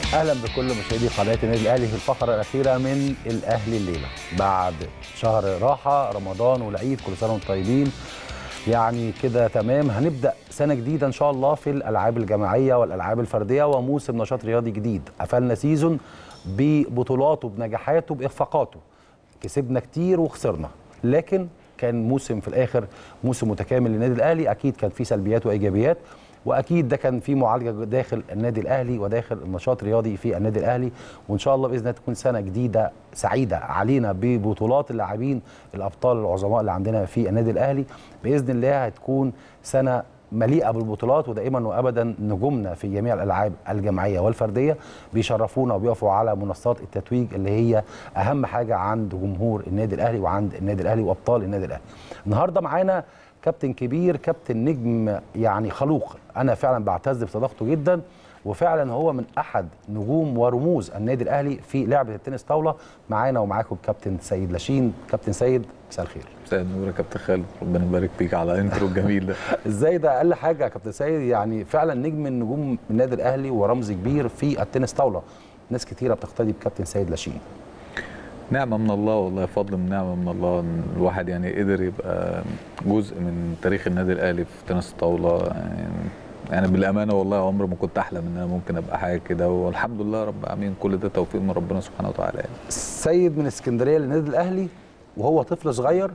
اهلا بكل مشاهدي قناه النادي الاهلي في الفقره الاخيره من الاهلي الليله بعد شهر راحه رمضان والعيد كل سنه وانتم طيبين يعني كده تمام هنبدا سنه جديده ان شاء الله في الالعاب الجماعيه والالعاب الفرديه وموسم نشاط رياضي جديد قفلنا سيزون ببطولاته بنجاحاته باخفاقاته كسبنا كتير وخسرنا لكن كان موسم في الاخر موسم متكامل للنادي الاهلي اكيد كان فيه سلبيات وايجابيات واكيد ده كان في معالجه داخل النادي الاهلي وداخل النشاط الرياضي في النادي الاهلي وان شاء الله باذن الله تكون سنه جديده سعيده علينا ببطولات اللاعبين الابطال العظماء اللي عندنا في النادي الاهلي باذن الله هتكون سنه مليئه بالبطولات ودائما وابدا نجومنا في جميع الالعاب الجماعيه والفرديه بيشرفونا وبيقفوا على منصات التتويج اللي هي اهم حاجه عند جمهور النادي الاهلي وعند النادي الاهلي وابطال النادي الاهلي. النهارده معانا كابتن كبير كابتن نجم يعني خلوق انا فعلا بعتز بصداقته جدا وفعلا هو من احد نجوم ورموز النادي الاهلي في لعبه التنس طاوله معانا ومعاكم كابتن سيد لاشين كابتن سيد مساء الخير مساء النور يا كابتن خالد ربنا يبارك فيك على الانترو الجميل ده ازاي ده اقل حاجه يا كابتن سيد يعني فعلا نجم من نجوم النادي الاهلي ورمز كبير في التنس طاوله ناس كتيره بتقتدي بكابتن سيد لاشين نعمه من الله والله فضل من نعمه من الله ان الواحد يعني قدر يبقى جزء من تاريخ النادي الاهلي في تنس الطاوله يعني يعني بالامانه والله عمري ما كنت احلم ان انا ممكن ابقى حاجه كده والحمد لله رب العالمين كل ده توفيق من ربنا سبحانه وتعالى يعني. سيد من اسكندريه للنادي الاهلي وهو طفل صغير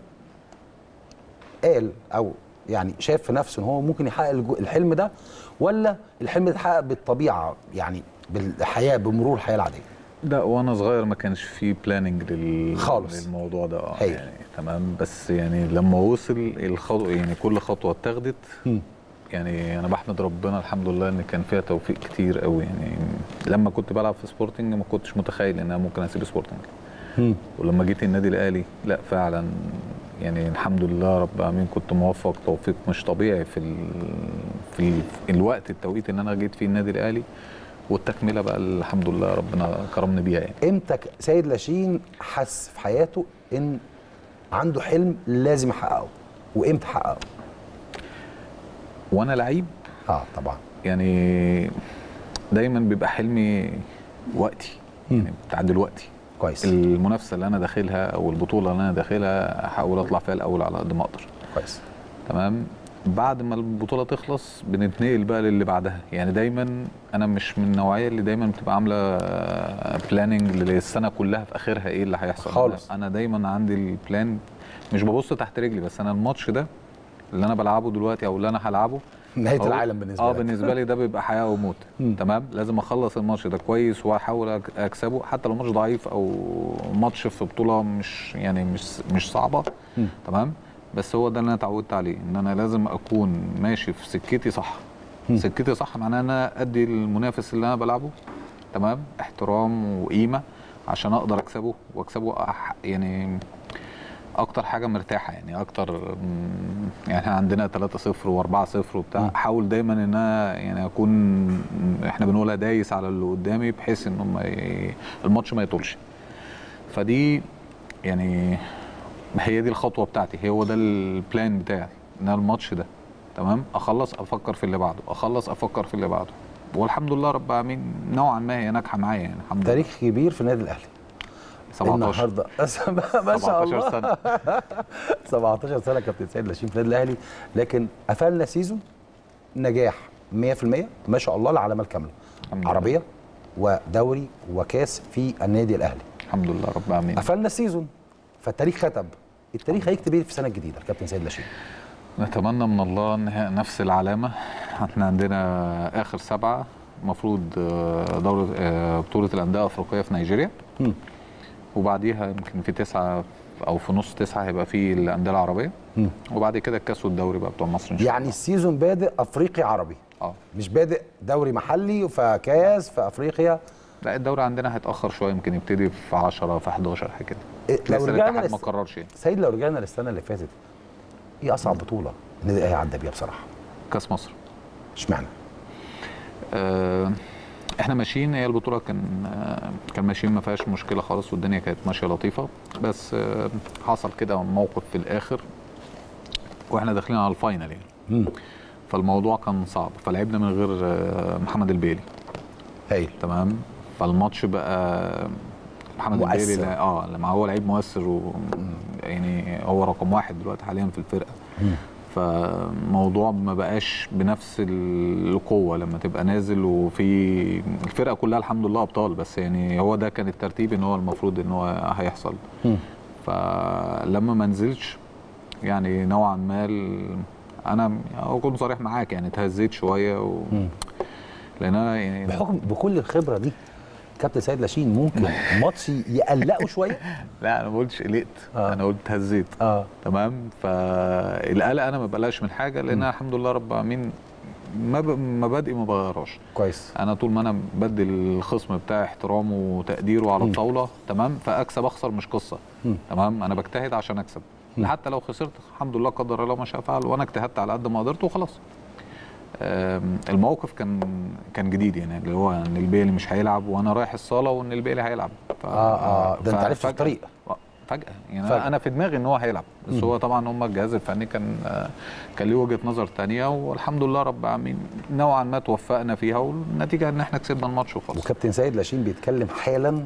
قال او يعني شاف في نفسه ان هو ممكن يحقق الحلم ده ولا الحلم ده اتحقق بالطبيعه يعني بالحياه بمرور الحياه العاديه لا وانا صغير ما كانش في بلاننج لل... خالص. للموضوع ده اه هي. يعني تمام بس يعني لما وصل الخطوه يعني كل خطوه اتخذت مم. يعني انا بحمد ربنا الحمد لله ان كان فيها توفيق كتير قوي يعني لما كنت بلعب في سبورتنج ما كنتش متخيل ان انا ممكن اسيب سبورتنج مم. ولما جيت النادي الاهلي لا فعلا يعني الحمد لله رب العالمين كنت موفق توفيق مش طبيعي في ال... في ال... الوقت التوقيت ان انا جيت فيه النادي الاهلي والتكمله بقى الحمد لله ربنا كرمني بيها يعني امتى ك- سيد لاشين حس في حياته ان عنده حلم لازم يحققه وامتى حققه وانا لعيب اه طبعا يعني دايما بيبقى حلمي وقتي يعني بتاع دلوقتي كويس المنافسه اللي انا داخلها او البطوله اللي انا داخلها احاول اطلع فيها الاول على قد ما اقدر كويس تمام بعد ما البطوله تخلص بنتنقل بقى للي بعدها يعني دايما انا مش من النوعيه اللي دايما بتبقى عامله بلاننج للسنه كلها في اخرها ايه اللي هيحصل خالص. انا دايما عندي البلان مش ببص تحت رجلي بس انا الماتش ده اللي انا بلعبه دلوقتي او اللي انا هلعبه نهايه هو- العالم بالنسبه اه لك بالنسبه لي ده بيبقى حياه وموت مم. تمام لازم اخلص الماتش ده كويس واحاول أك- اكسبه حتى لو ماتش ضعيف او ماتش في بطوله مش يعني مش مش صعبه مم. تمام بس هو ده اللي انا اتعودت عليه ان انا لازم اكون ماشي في سكتي صح مم. سكتي صح معناه ان انا ادي المنافس اللي انا بلعبه تمام احترام وقيمه عشان اقدر اكسبه واكسبه أح يعني اكتر حاجه مرتاحه يعني اكتر مم، يعني احنا عندنا 3-0 و4-0 وبتاع مم. احاول دايما ان انا يعني اكون احنا بنقولها دايس على اللي قدامي بحيث ان هم ي- الماتش ما يطولش فدي يعني هي دي الخطوه بتاعتي هو ده البلان بتاعي ان أنا الماتش ده تمام اخلص افكر في اللي بعده اخلص افكر في اللي بعده والحمد لله رب العالمين نوعا ما هي ناجحه معايا يعني الحمد لله تاريخ كبير في النادي الاهلي 17 النهارده ما شاء 17 الله سنه 17 سنه كابتن سيد لاشين في النادي الاهلي لكن قفلنا سيزون نجاح 100% ما شاء الله العلامه الكامله الحمد لله. عربيه ودوري وكاس في النادي الاهلي الحمد لله رب العالمين قفلنا السيزون فالتاريخ ختم التاريخ هيكتب ايه في السنه الجديده كابتن سيد لاشين نتمنى من الله ان هي نفس العلامه احنا عندنا اخر سبعه المفروض آه، دوره آه، بطوله الانديه الافريقيه في نيجيريا مم. وبعديها يمكن في تسعه او في نص تسعه هيبقى في الانديه العربيه مم. وبعد كده الكاس والدوري بقى بتوع مصر ان شاء يعني الله السيزون بادئ افريقي عربي اه مش بادئ دوري محلي فكاس في افريقيا لا الدوري عندنا هيتاخر شويه يمكن يبتدي في 10 في 11 حاجه كده إيه، لو لسه رجعنا الاتحاد لس- ما قررش يعني سيد لو رجعنا للسنه اللي فاتت ايه اصعب بطوله النادي الاهلي عدى بيها بصراحه كاس مصر اشمعنى آه، احنا ماشيين هي البطوله كان آه، كان ماشيين ما فيهاش مشكله خالص والدنيا كانت ماشيه لطيفه بس آه، حصل كده موقف في الاخر واحنا داخلين على الفاينل يعني مم. فالموضوع كان صعب فلعبنا من غير آه، محمد البيلي هايل تمام فالماتش بقى محمد مؤثر. البيلي لا- اه لما هو لعيب مؤثر و يعني هو رقم واحد دلوقتي حاليا في الفرقه مم. فموضوع ما بقاش بنفس القوه لما تبقى نازل وفي الفرقه كلها الحمد لله ابطال بس يعني هو ده كان الترتيب ان هو المفروض ان هو هيحصل مم. فلما ما نزلش يعني نوعا ما ال- انا اكون صريح معاك يعني اتهزيت شويه و... مم. لان انا يعني بحكم بكل الخبره دي كابتن سيد لاشين ممكن ماتش يقلقوا شويه لا انا ما قلتش قلقت آه. انا قلت اتهزيت اه تمام فالقلق انا ما بقلقش من حاجه لان أنا الحمد لله رب العالمين ما ب... مبادئي ما بغيرهاش كويس انا طول ما انا بدي الخصم بتاعي احترامه وتقديره على مم. الطاوله تمام فاكسب اخسر مش قصه مم. تمام انا بجتهد عشان اكسب مم. حتى لو خسرت الحمد لله قدر الله ما شاء فعل وانا اجتهدت على قد ما قدرت وخلاص آم، الموقف كان كان جديد يعني اللي هو ان البيلي مش هيلعب وانا رايح الصاله وان البيلي هيلعب ف... اه اه ده انت ف- عرفت فجأة- الطريق آه، فجأة يعني فجأة. فجأة. انا في دماغي ان هو هيلعب بس مم. هو طبعا هم الجهاز الفني كان آه، كان ليه وجهة نظر تانية والحمد لله رب العالمين نوعا ما توفقنا فيها والنتيجة ان احنا كسبنا الماتش وخلاص وكابتن سيد لاشين بيتكلم حالا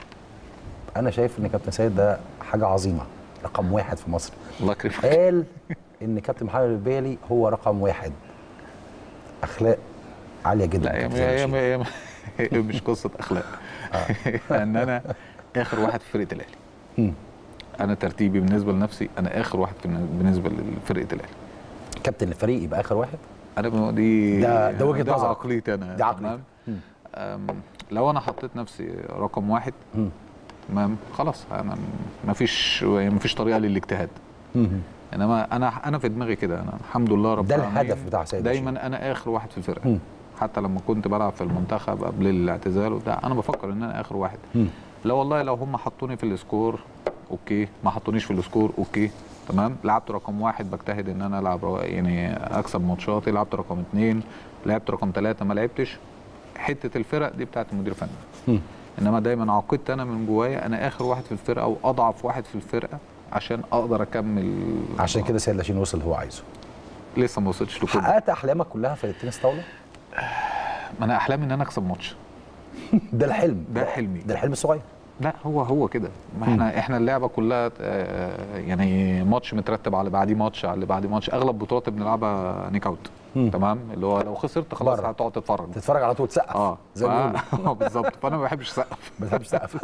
انا شايف ان كابتن سيد ده حاجه عظيمه رقم واحد في مصر الله يكرمك قال ان كابتن محمد البيلي هو رقم واحد اخلاق عاليه جدا لا هي كابتن سيد هي لاشين. هي هي مش قصة اخلاق ان انا اخر واحد في فرقة الاهلي مم. انا ترتيبي بالنسبة لنفسي انا اخر واحد في بالنسبة لفرقة الاهلي كابتن الفريق يبقى اخر واحد انا ب- دي ده- ده وجهة نظرك. عقليتي انا دي عقليتك. تمام؟ مم. أم، لو انا حطيت نفسي رقم واحد مم. ما خلاص انا ما فيش ما فيش طريقه للاجتهاد مم. انما انا انا في دماغي كده انا الحمد لله رب ده العالمين الهدف بتاع سيد دايما انا اخر واحد في الفرقه مم. حتى لما كنت بلعب في المنتخب قبل الاعتزال وبتاع انا بفكر ان انا اخر واحد مم. لا والله لو هم حطوني في السكور اوكي ما حطونيش في السكور اوكي تمام لعبت رقم واحد بجتهد ان انا العب رو- يعني اكسب ماتشاتي لعبت رقم اثنين لعبت رقم ثلاثه ما لعبتش حته الفرق دي بتاعت المدير الفني مم. انما دايما عقدت انا من جوايا انا اخر واحد في الفرقه او اضعف واحد في الفرقه عشان اقدر اكمل عشان كده سيد لاشين وصل اللي هو عايزه لسه ما وصلتش لكل حققت احلامك كلها في التنس طاوله ما انا احلامي ان انا اكسب ماتش ده الحلم ده حلمي. ده الحلم الصغير لا هو هو كده ما احنا احنا اللعبه كلها آه، يعني ماتش مترتب على بعديه ماتش على اللي بعديه ماتش اغلب بطولات بنلعبها نيك اوت مم. تمام اللي هو لو خسرت خلاص بره. هتقعد تتفرج تتفرج على طول تسقف اه زي ما ف- بيقولوا آه، بالظبط فانا ما بحبش اسقف ما بتحبش تسقف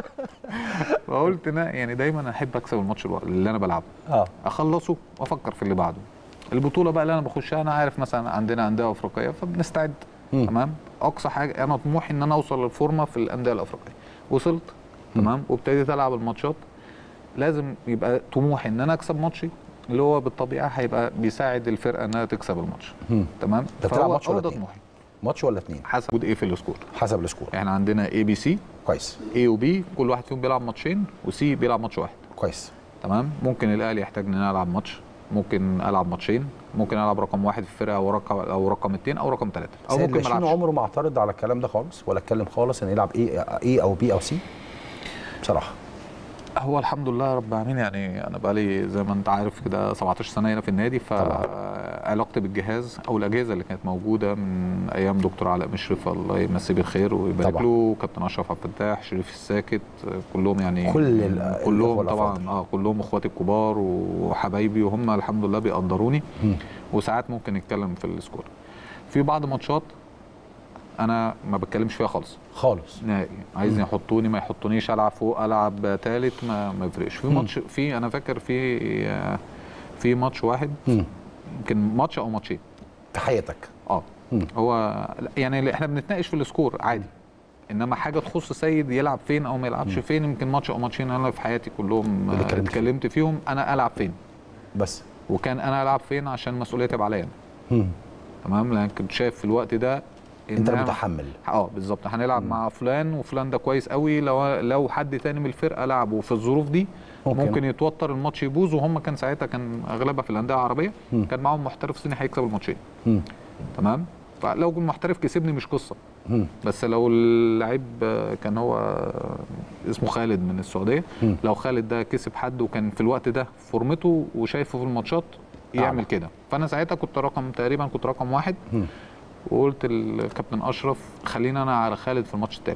فقلت انا يعني دايما احب اكسب الماتش الو- اللي انا بلعبه اه اخلصه وافكر في اللي بعده البطوله بقى اللي انا بخشها انا عارف مثلا عندنا انديه افريقيه فبنستعد مم. تمام اقصى حاجه انا طموحي ان انا اوصل للفورمه في الانديه الافريقيه وصلت تمام وابتديت العب الماتشات لازم يبقى طموحي ان انا اكسب ماتشي اللي هو بالطبيعه هيبقى بيساعد الفرقه انها تكسب الماتش مم. تمام أنت بتلعب فهو- ماتش هو ولا ده اتنين؟ طموحي ماتش ولا اتنين حسب وجود ايه في السكور حسب السكور احنا عندنا اي بي سي كويس اي وبي كل واحد فيهم بيلعب ماتشين وسي بيلعب ماتش واحد كويس تمام ممكن الاهلي يحتاج ان انا العب ماتش ممكن العب ماتشين ممكن العب رقم واحد في الفرقه او رقم او رقم اثنين او رقم ثلاثه او سيد ممكن ما لاشين العبش عمره ما اعترض على الكلام ده خالص ولا اتكلم خالص ان يلعب ايه ايه او بي او سي بصراحه هو الحمد لله رب العالمين يعني انا بقالي زي ما انت عارف كده 17 سنه هنا في النادي فعلاقتي بالجهاز او الاجهزه اللي كانت موجوده من ايام دكتور علاء مشرف الله يمسيه بالخير ويبارك طبعا. له كابتن اشرف عبد الفتاح شريف الساكت كلهم يعني كل ال- الإخوة كلهم الأفاضل. طبعا اه كلهم اخواتي الكبار وحبايبي وهم الحمد لله بيقدروني مم. وساعات ممكن نتكلم في السكور في بعض ماتشات انا ما بتكلمش فيها خالص خالص نهائي عايزني يحطوني ما يحطونيش العب فوق العب ثالث ما ما يفرقش في مم. ماتش في انا فاكر في في ماتش واحد مم. يمكن ماتش او ماتشين في حياتك اه مم. هو لا، يعني اللي احنا بنتناقش في السكور عادي انما حاجه تخص سيد يلعب فين او ما يلعبش فين يمكن ماتش او ماتشين انا في حياتي كلهم اللي آه، اتكلمت اتكلمت فيهم انا العب فين بس وكان انا العب فين عشان المسؤوليه تبقى عليا أنا. مم. تمام لان كنت شايف في الوقت ده إن انت أنا- المتحمل اه بالظبط هنلعب مع فلان وفلان ده كويس قوي لو لو حد تاني من الفرقه لعبه في الظروف دي ممكن. ممكن, ممكن يتوتر الماتش يبوظ وهم كان ساعتها كان اغلبها في الانديه العربيه مم. كان معاهم محترف صيني هيكسب الماتشين مم. تمام فلو المحترف كسبني مش قصه مم. بس لو اللعيب آه، كان هو آه، اسمه خالد من السعوديه مم. لو خالد ده كسب حد وكان في الوقت ده فورمته وشايفه في الماتشات أعلى. يعمل كده فانا ساعتها كنت رقم تقريبا كنت رقم واحد مم. وقلت للكابتن اشرف خلينا انا على خالد في الماتش الثالث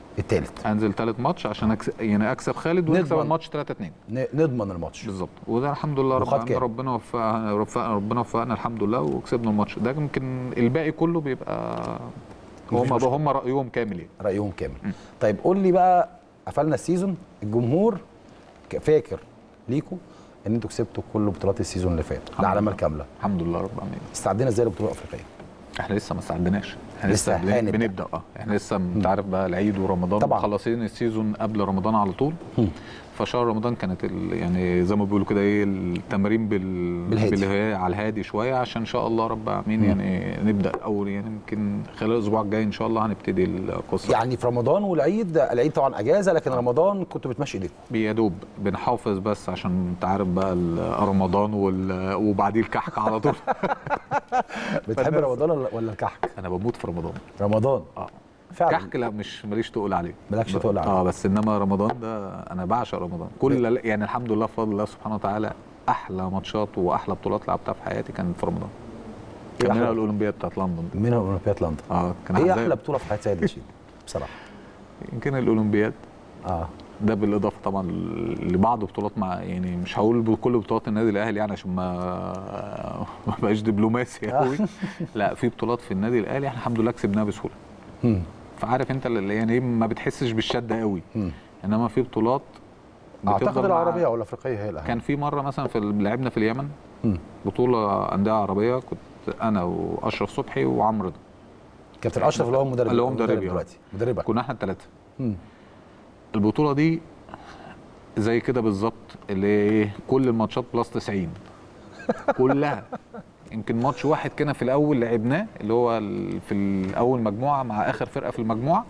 الثالث انزل ثالث ماتش عشان أكسب يعني اكسب خالد ونكسب نضمن. الماتش 3 2 نضمن الماتش بالظبط وده الحمد لله رب وخد العالمين كام؟ ربنا وفقنا ربنا ربنا وفقنا الحمد لله وكسبنا الماتش ده يمكن الباقي كله بيبقى مفيش هم مشكلة. هم رايهم كامل يعني رايهم كامل طيب قول لي بقى قفلنا السيزون الجمهور ك- فاكر ليكوا ان انتوا كسبتوا كل بطولات السيزون اللي فات الحمد العلامه لله. الكامله الحمد لله رب العالمين استعدينا ازاي للبطوله الافريقيه احنا لسه ما استعدناش احنا لسه لسه, بن- هنبدأ. بنبدا اه احنا لسه انت عارف بقى العيد ورمضان طبعاً. مخلصين السيزون قبل رمضان على طول مم. فشهر رمضان كانت ال... يعني زي ما بيقولوا كده ايه التمارين بال... بالهادي. بالهي... على الهادي شويه عشان ان شاء الله رب العالمين يعني نبدا اول يعني يمكن خلال الاسبوع الجاي ان شاء الله هنبتدي القصه يعني في رمضان والعيد العيد طبعا اجازه لكن رمضان كنتوا بتمشي ايديكم يا دوب بنحافظ بس عشان انت عارف بقى ال- رمضان وال... وبعديه الكحك على طول بتحب فالناس- رمضان ولا- ولا الكحك انا بموت في رمضان رمضان اه فعلا كحك لا مش ماليش تقول عليه مالكش تقول عليه. اه بس انما رمضان ده انا بعشق رمضان كل يعني الحمد لله بفضل الله سبحانه وتعالى احلى ماتشات واحلى بطولات لعبتها في حياتي كانت في رمضان إيه كان منها أحلى؟ الاولمبياد بتاعت لندن منها اولمبياد لندن اه كان ايه عذاب. احلى بطوله في حياه سيد رشيد بصراحه يمكن الاولمبياد اه ده بالاضافه طبعا لبعض بطولات مع يعني مش هقول بكل بطولات النادي الاهلي يعني عشان ما ما بقاش دبلوماسي قوي لا في بطولات في النادي الاهلي احنا الحمد لله كسبناها بسهوله مم. فعارف انت اللي يعني ايه ما بتحسش بالشده قوي مم. انما في بطولات اعتقد بتفضل مع- العربيه او الافريقيه هي الاهم كان في مره مثلا في لعبنا في اليمن مم. بطوله انديه عربيه كنت انا واشرف صبحي وعمرو ده كابتن اشرف اللي هو مدرب اللي هو مدربي، آه. دلوقتي مدربك كنا احنا الثلاثه مم. البطوله دي زي كده بالظبط اللي هي ايه كل الماتشات بلس 90 كلها يمكن ماتش واحد كده في الاول لعبناه اللي هو ال- في الاول مجموعه مع اخر فرقه في المجموعه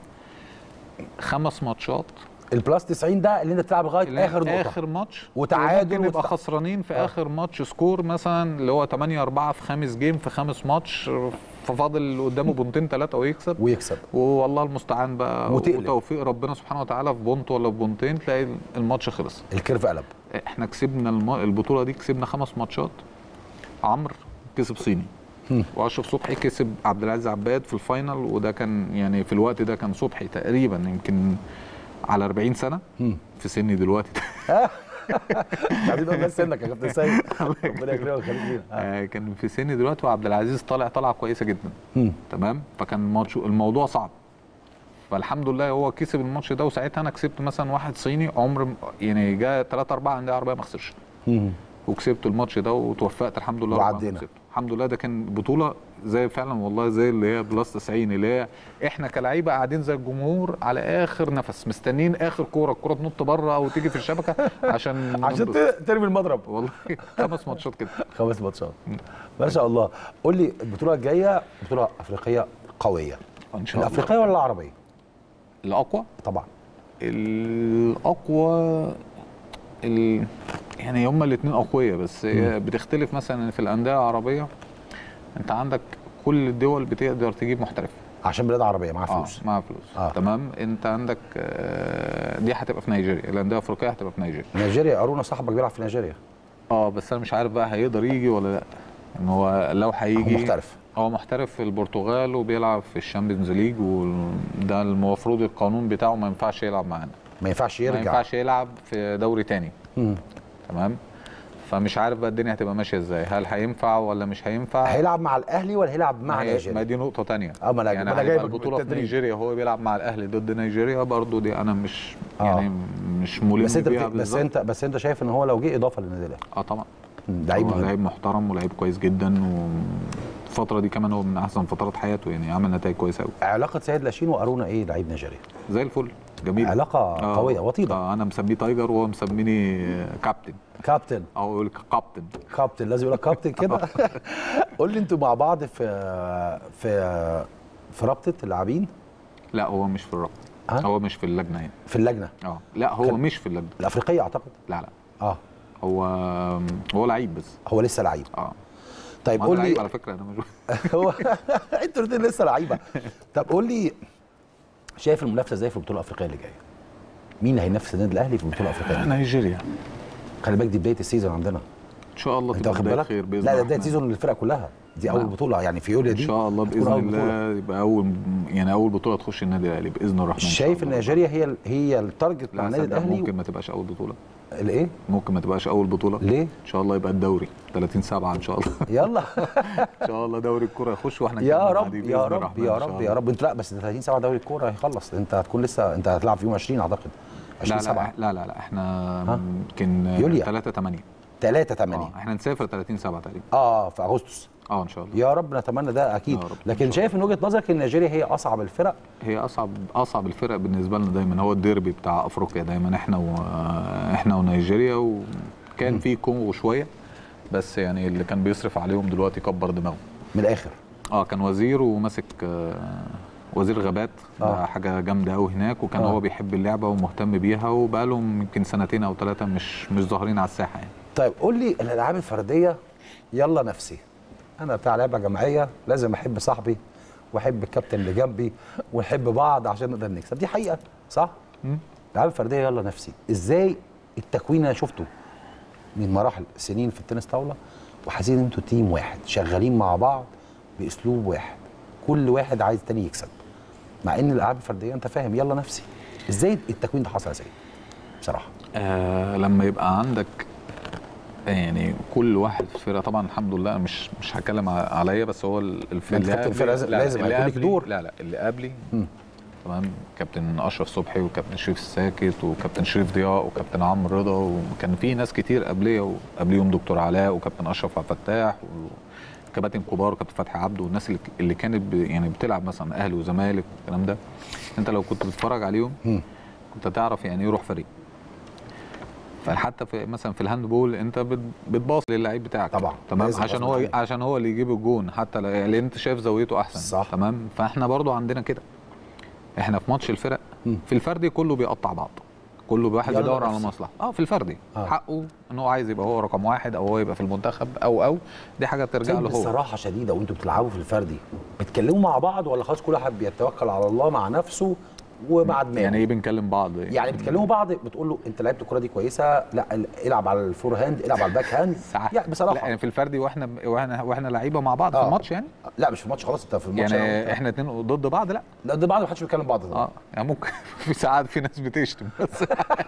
خمس ماتشات البلاس 90 ده اللي انت بتلعب لغايه اللي اخر نقطه اخر ماتش وتعادل ممكن نبقى وتع- خسرانين في آه. اخر ماتش سكور مثلا اللي هو 8 4 في خامس جيم في خامس ماتش ففاضل اللي قدامه بونتين ثلاثه ويكسب ويكسب والله المستعان بقى وتقلب. وتوفيق ربنا سبحانه وتعالى في بونت ولا في بونتين تلاقي الماتش خلص الكيرف قلب احنا كسبنا الم... البطوله دي كسبنا خمس ماتشات عمرو كسب صيني هم. واشرف صبحي كسب عبد العزيز عباد في الفاينل وده كان يعني في الوقت ده كان صبحي تقريبا يمكن على 40 سنه هم. في سني دلوقتي عايزين نقول بس سنك يا كابتن سيد ربنا يكرمك ويخليك لينا آه. آه، كان في سني دلوقتي وعبد العزيز طالع طلعه كويسه جدا هم. تمام فكان الماتش الموضوع صعب فالحمد لله هو كسب الماتش ده وساعتها انا كسبت مثلا واحد صيني عمر م- يعني جاء 3 4 انديه عربيه ما خسرش هم. وكسبت الماتش ده وتوفقت الحمد لله رب وعدينا. العالمين كسبته. الحمد لله ده كان بطوله زي فعلا والله زي اللي هي بلس 90 اللي هي احنا كلعيبه قاعدين زي الجمهور على اخر نفس مستنيين اخر كوره الكوره تنط بره او تيجي في الشبكه عشان عشان ننبسط. ت- ترمي المضرب والله خمس ماتشات كده خمس ماتشات ما شاء الله قول لي البطوله الجايه بطوله افريقيه قويه ان شاء الله الافريقيه ولا العربيه الاقوى طبعا الاقوى ال... يعني هما الاثنين اقوياء بس هي بتختلف مثلا في الانديه العربيه انت عندك كل الدول بتقدر تجيب محترف عشان بلاد عربيه معاها اه فلوس مع فلوس آه. آه. تمام انت عندك آه، دي هتبقى في نيجيريا الانديه الافريقيه هتبقى في نيجيريا نيجيريا ارونا صاحبك بيلعب في نيجيريا اه بس انا مش عارف بقى هيقدر يجي ولا لا ان هو لو هيجي هو محترف هو محترف في البرتغال وبيلعب في الشامبيونز ليج وده المفروض القانون بتاعه ما ينفعش يلعب معانا ما ينفعش ما يرجع ينفعش يلعب في دوري تاني مم. تمام فمش عارف بقى الدنيا هتبقى ماشيه ازاي هل هينفع ولا مش هينفع هيلعب مع الاهلي ولا هيلعب مع ما هي- ما نيجيريا دي نقطه تانية اه ما انا يعني ما انا هيبقى جايبك البطوله في بالتدريج. نيجيريا هو بيلعب مع الاهلي ضد نيجيريا برضو دي انا مش آه. يعني مش ملم بس انت بيها بت... بس بالظبط. انت بس انت شايف ان هو لو جه اضافه للنادي الاهلي اه طبعا مم، لعيب هو مهم لعيب محترم ولعيب كويس جدا والفتره دي كمان هو من احسن فترات حياته يعني عمل نتائج كويسه قوي علاقه سيد لاشين وارونا ايه لعيب نيجيريا زي الفل جميل علاقه آه. قويه وطيده آه انا مسميه تايجر وهو مسميني كابتن كابتن او يقول لك كابتن كابتن لازم يقول لك كابتن كده قول لي انتوا مع بعض في في في رابطه اللاعبين لا هو مش في الرابطه ها؟ هو مش في اللجنه يعني في اللجنه اه لا هو كان- مش في اللجنه الافريقيه اعتقد لا لا اه هو هو لعيب بس هو لسه لعيب اه طيب ما قول أنا لعيب لي على فكره انا مش هو انتوا الاثنين لسه لعيبه طب قول لي شايف المنافسه ازاي في البطوله الافريقيه اللي جايه مين هينافس النادي الاهلي في البطوله الافريقيه دي؟ نيجيريا خلي بالك دي بدايه السيزون عندنا ان شاء الله انت تبقى واخد بدايه بالك خير باذن لا ده الله بدايه الرحمن. سيزون للفرقه كلها دي اول نعم. بطوله يعني في يوليو ان دي شاء الله هتكون باذن أول بطولة. الله يبقى اول يعني اول بطوله تخش النادي الاهلي باذن الرحمن إن شاء شايف ان الله. نيجيريا هي ال- هي التارجت مع لا النادي صدق الاهلي ممكن ما تبقاش اول بطوله الايه ممكن ما تبقاش اول بطوله ليه ان شاء الله يبقى الدوري 30 7 ان شاء الله يلا ان شاء الله دوري الكره يخش واحنا يا نكمل رب بعديه بإذن يا رب الرحمن يا إن شاء رب الله. يا رب انت لا بس ده 30 7 دوري الكوره هيخلص انت هتكون لسه انت هتلعب في يوم 20 اعتقد 20 لا 7 لا لا لا, لا احنا ها؟ يمكن يوليا. 3 8 3 اه 8 احنا نسافر 30 7 تقريبا اه في اغسطس اه ان شاء الله يا رب نتمنى ده اكيد يا رب، إن لكن شاء شايف من وجهه نظرك ان نيجيريا هي اصعب الفرق هي اصعب اصعب الفرق بالنسبه لنا دايما هو الديربي بتاع افريقيا دايما احنا و... احنا ونيجيريا وكان في كونغو شويه بس يعني اللي كان بيصرف عليهم دلوقتي كبر دماغه من الاخر اه كان وزير وماسك آه، وزير غابات آه. ده حاجه جامده قوي هناك وكان آه. هو بيحب اللعبه ومهتم بيها وبقالهم يمكن سنتين او ثلاثه مش مش ظاهرين على الساحه يعني طيب قول لي الالعاب الفرديه يلا نفسي انا بتاع لعبه جماعيه لازم احب صاحبي واحب الكابتن اللي جنبي ونحب بعض عشان نقدر نكسب دي حقيقه صح مم. الالعاب الفرديه يلا نفسي ازاي التكوين انا شفته من مراحل سنين في التنس طاوله وحاسين ان انتوا تيم واحد شغالين مع بعض باسلوب واحد كل واحد عايز التاني يكسب مع ان الالعاب الفرديه انت فاهم يلا نفسي ازاي التكوين ده حصل ازاي بصراحه آه لما يبقى عندك يعني كل واحد في الفرقه طبعا الحمد لله أنا مش مش هتكلم ع- عليا بس هو ال- الف- ما أنت اللي كابتن قبلي- فرقة لازم- لا، لازم اللي هيكون ليك قبلي- دور. لا لا اللي قبلي مم. تمام كابتن اشرف صبحي وكابتن شريف الساكت وكابتن شريف ضياء وكابتن عمرو رضا وكان في ناس كتير قبليه وقبليهم دكتور علاء وكابتن اشرف عبد الفتاح وكباتن كبار وكابتن فتحي عبده والناس اللي اللي كانت ب- يعني بتلعب مثلا اهلي وزمالك والكلام ده انت لو كنت بتتفرج عليهم مم. كنت تعرف يعني ايه روح فريق فحتى في مثلا في الهاند بول انت بت- بتباص للعيب بتاعك طبعا. تمام لازم عشان غصب هو عنك. عشان هو اللي يجيب الجون حتى لا- لان انت شايف زاويته احسن صح. تمام فاحنا برضو عندنا كده احنا في ماتش الفرق مم. في الفردي كله بيقطع بعض كله واحد يلا بيدور على نفسي. مصلحه اه في الفردي آه. آه. حقه ان هو عايز يبقى هو رقم واحد او هو يبقى في المنتخب او او دي حاجه ترجع طيب له هو بصراحه شديده وانتوا بتلعبوا في الفردي بتتكلموا مع بعض ولا خلاص كل واحد بيتوكل على الله مع نفسه ومع دماغه يعني ايه بنكلم بعض يعني بتكلموا بعض بتقول له انت لعبت الكره دي كويسه لا ال- العب على الفور هاند العب على الباك هاند ساعات يعني لا بصراحه يعني في الفردي واحنا واحنا واحنا لعيبه مع بعض آه. في الماتش يعني لا مش في الماتش خلاص انت في الماتش يعني احنا اتنين ضد بعض لا لا ضد بعض محدش بيتكلم بعض اه يعني ممكن في ساعات في ناس بتشتم بس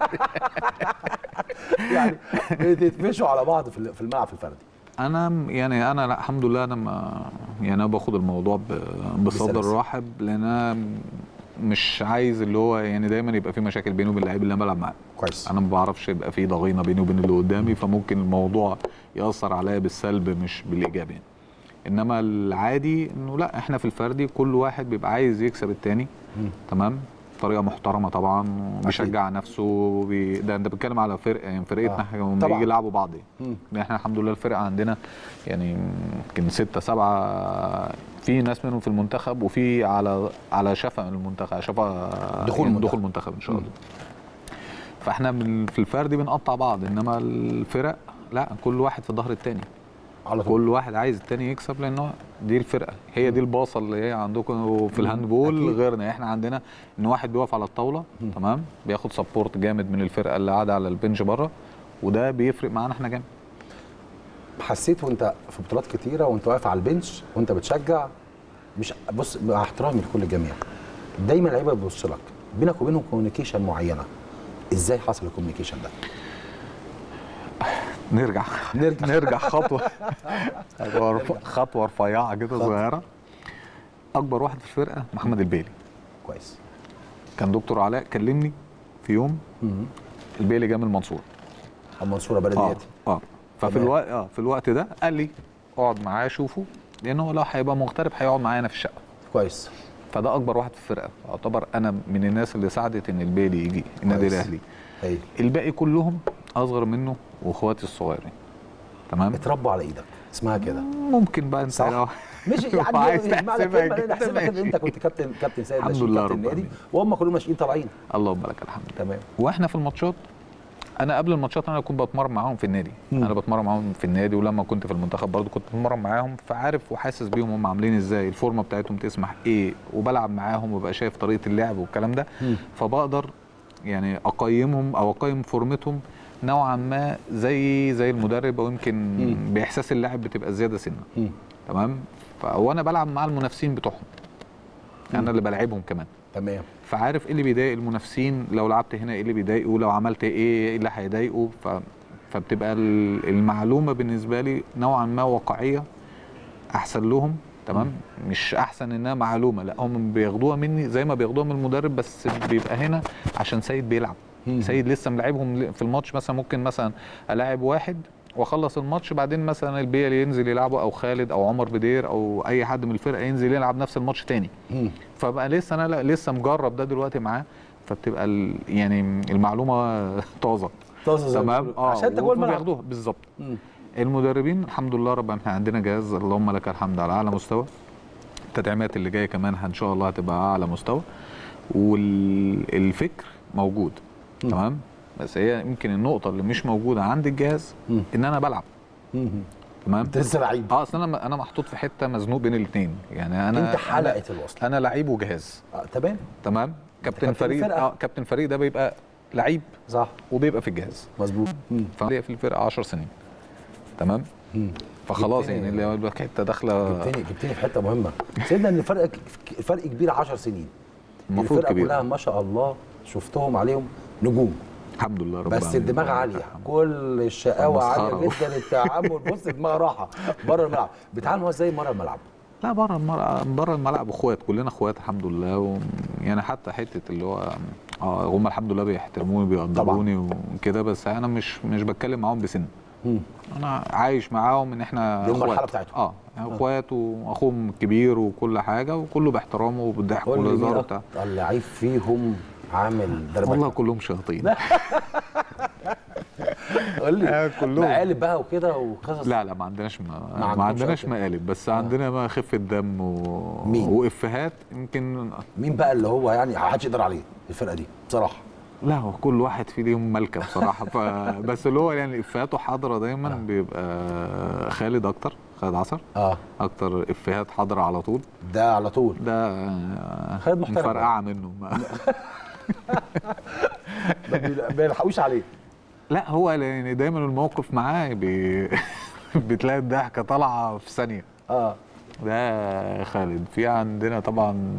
يعني بتتفشوا على بعض في ال- في الملعب في الفردي انا م- يعني انا لا الحمد لله انا ما يعني انا باخد الموضوع ب- بصدر بسلاسة. رحب لان انا م- مش عايز اللي هو يعني دايما يبقى في مشاكل بيني وبين اللعيب اللي انا بلعب معاه كويس انا ما بعرفش يبقى في ضغينه بيني وبين اللي قدامي فممكن الموضوع ياثر عليا بالسلب مش بالايجاب يعني انما العادي انه لا احنا في الفردي كل واحد بيبقى عايز يكسب التاني مم. تمام بطريقه محترمه طبعا وبيشجع نفسه بي... ده انت بتتكلم على فرقه يعني فرقتنا آه. احنا لما طبعاً. بيجي يلعبوا بعض يعني. مم. يعني احنا الحمد لله الفرقه عندنا يعني يمكن ستة سبعة في ناس منهم في المنتخب وفي على على شفا من المنتخب شفا دخول يعني المنتخب. دخول المنتخب ان شاء مم. الله فاحنا من في الفردي بنقطع بعض انما الفرق لا كل واحد في ظهر التاني على طول كل واحد عايز التاني يكسب لانه دي الفرقه هي دي الباصه اللي هي عندكم في الهاندبول أكيد. غيرنا احنا عندنا ان واحد بيقف على الطاوله مم. تمام بياخد سبورت جامد من الفرقه اللي قاعده على البنش بره وده بيفرق معانا احنا جامد حسيت وانت في بطولات كتيره وانت واقف على البنش وانت بتشجع مش بص مع احترامي لكل الجميع دايما اللعيبه بيبص لك بينك وبينهم كوميونيكيشن معينه ازاي حصل الكوميونيكيشن ده؟ نرجع نرجع. نرجع خطوه خطوه رف- خطوه رفيعه كده خطوة. صغيره اكبر واحد في الفرقه محمد البيلي كويس كان دكتور علاء كلمني في يوم مم. البيلي جه من المنصوره المنصوره اه بلدياتي اه ففي تمام. الوقت اه في الوقت ده قال لي اقعد معاه شوفه لانه لو هيبقى مغترب هيقعد معايا انا في الشقه كويس فده اكبر واحد في الفرقه اعتبر انا من الناس اللي ساعدت ان البيلي يجي النادي كويس. الاهلي هايل الباقي كلهم اصغر منه واخواتي الصغيرين تمام اتربوا على ايدك اسمها كده ممكن بقى انت صح. لو- مش لو عايز يعني معنى تحسبها كلمه كده نحسبها كده ماشي. انت كنت كابتن كابتن سيد الحمد ناشئين لله كابتن رب النادي العالمين. وهم كلهم ناشئين طالعين اللهم لك الحمد تمام واحنا في الماتشات انا قبل الماتشات انا كنت بتمرن معاهم في النادي مم. انا بتمرن معاهم في النادي ولما كنت في المنتخب برضو كنت بتمرن معاهم فعارف وحاسس بيهم هم عاملين ازاي الفورمه بتاعتهم تسمح ايه وبلعب معاهم وببقى شايف طريقه اللعب والكلام ده مم. فبقدر يعني اقيمهم او اقيم فورمتهم نوعا ما زي زي المدرب او يمكن مم. باحساس اللاعب بتبقى زياده سنه مم. تمام ف- وانا بلعب مع المنافسين بتوعهم انا اللي بلعبهم كمان تمام فعارف ايه اللي بيضايق المنافسين لو لعبت هنا ايه اللي بيضايقه لو عملت ايه ايه اللي هيضايقه ف... فبتبقى ال- المعلومه بالنسبه لي نوعا ما واقعيه احسن لهم تمام مش احسن انها معلومه لا هم بياخدوها مني زي ما بياخدوها من المدرب بس بيبقى هنا عشان سيد بيلعب مم. سيد لسه ملاعبهم في الماتش مثلا ممكن مثلا الاعب واحد واخلص الماتش بعدين مثلا البيل ينزل يلعبه او خالد او عمر بدير او اي حد من الفرقه ينزل يلعب نفس الماتش تاني مم. فبقى لسه انا لا- لسه مجرب ده دلوقتي معاه فبتبقى ال- يعني المعلومه طازه طازه زي ما تمام بيقولوا. عشان انت جوه وهم الملعب بياخدوها بالظبط مم. المدربين الحمد لله رب احنا عندنا جهاز اللهم لك الحمد على اعلى مستوى التدعيمات اللي جايه كمان ان شاء الله هتبقى اعلى مستوى والفكر موجود مم. تمام بس هي يمكن النقطه اللي مش موجوده عند الجهاز مم. ان انا بلعب مم. تمام انت لسه لعيب اه اصل انا انا محطوط في حته مزنوق بين الاثنين يعني انا انت حلقه أنا- الوصل انا لعيب وجهاز آه. تمام تمام كابتن كابتن فريق الفرقة. اه كابتن فريق ده بيبقى لعيب صح وبيبقى في الجهاز مظبوط مم. فليا في الفرقه 10 سنين تمام مم. فخلاص جبتني- يعني اللي هو الحته داخله جبتني جبتني في حته مهمه سيدنا ان الفرق الفرق كبير 10 سنين المفروض الفرقه كبير كلها ما شاء الله شفتهم عليهم نجوم الحمد لله رب بس العالمين. الدماغ عاليه كل الشقاوه عاليه مسخرة. جدا التعامل بص دماغ راحه بره الملعب بيتعامل هو ازاي بره الملعب لا بره الملعب بره الملعب اخوات كلنا اخوات الحمد لله و... يعني حتى حته اللي هو اه هم الحمد لله بيحترموني بيقدروني وكده بس انا مش مش بتكلم معاهم بسن مم. انا عايش معاهم ان احنا دي المرحلة اخوات بتاعتهم. اه يعني اخوات واخوهم كبير وكل حاجه وكله باحترامه وبالضحك قول لي مين والهزار وبتاع اكتر لعيب فيهم عامل والله دربكه كلهم شياطين قول لي آه، كلهم. مقالب بقى وكده وقصص لا لا ما عندناش ما, ما ما, عندكمش عندناش أوكي. مقالب بس عندنا بقى خفه دم و... مين؟ وافيهات يمكن مين بقى اللي هو يعني محدش يقدر عليه الفرقه دي بصراحه لا هو كل واحد فيه ليهم ملكه بصراحه ف... بس اللي هو يعني افيهاته حاضره دايما بيبقى خالد اكتر خالد عصر اه اكتر افيهات حاضره على طول ده على طول ده آه، خالد محترم مفرقعه منه ما- ما بي- ما بيلحقوش عليه لا هو يعني دايما الموقف معاه بي... بتلاقي الضحكه طالعه في ثانيه اه ده خالد في عندنا طبعا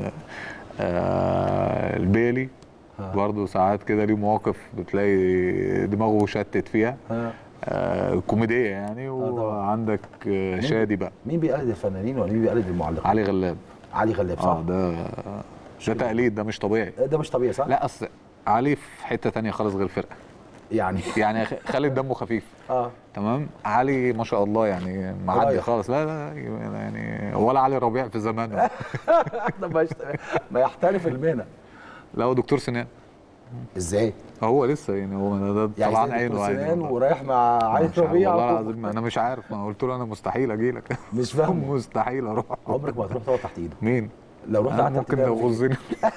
آه البيلي آه. برضه ساعات كده ليه مواقف بتلاقي دماغه شتت فيها آه. آه كوميديه يعني طبعا. وعندك آه شادي بقى مين بيقلد الفنانين ولا مين بيقلد المعلقين علي غلاب علي غلاب صح اه ده ده تقليد ده مش طبيعي ده مش طبيعي صح لا اصل علي في حته تانية خالص غير الفرقه يعني يعني خ- خالد دمه خفيف اه تمام علي ما شاء الله يعني معدي رايح. خالص لا لا يعني ولا علي ربيع في زمانه ده ما يشت- ما يحترف المهنه لا هو دكتور سنان ازاي؟ هو لسه يعني هو ده يعني طلعان زي عينه دكتور عادي سنان والله. ورايح مع علي مش عارف، ربيع والله و- العظيم انا مش عارف ما قلت له انا مستحيل اجي لك مش فاهمه مستحيل اروح عمرك ما هتروح تقعد تحت ايده مين؟ لو رحت انا قعدت ممكن تحت لو إيده غزني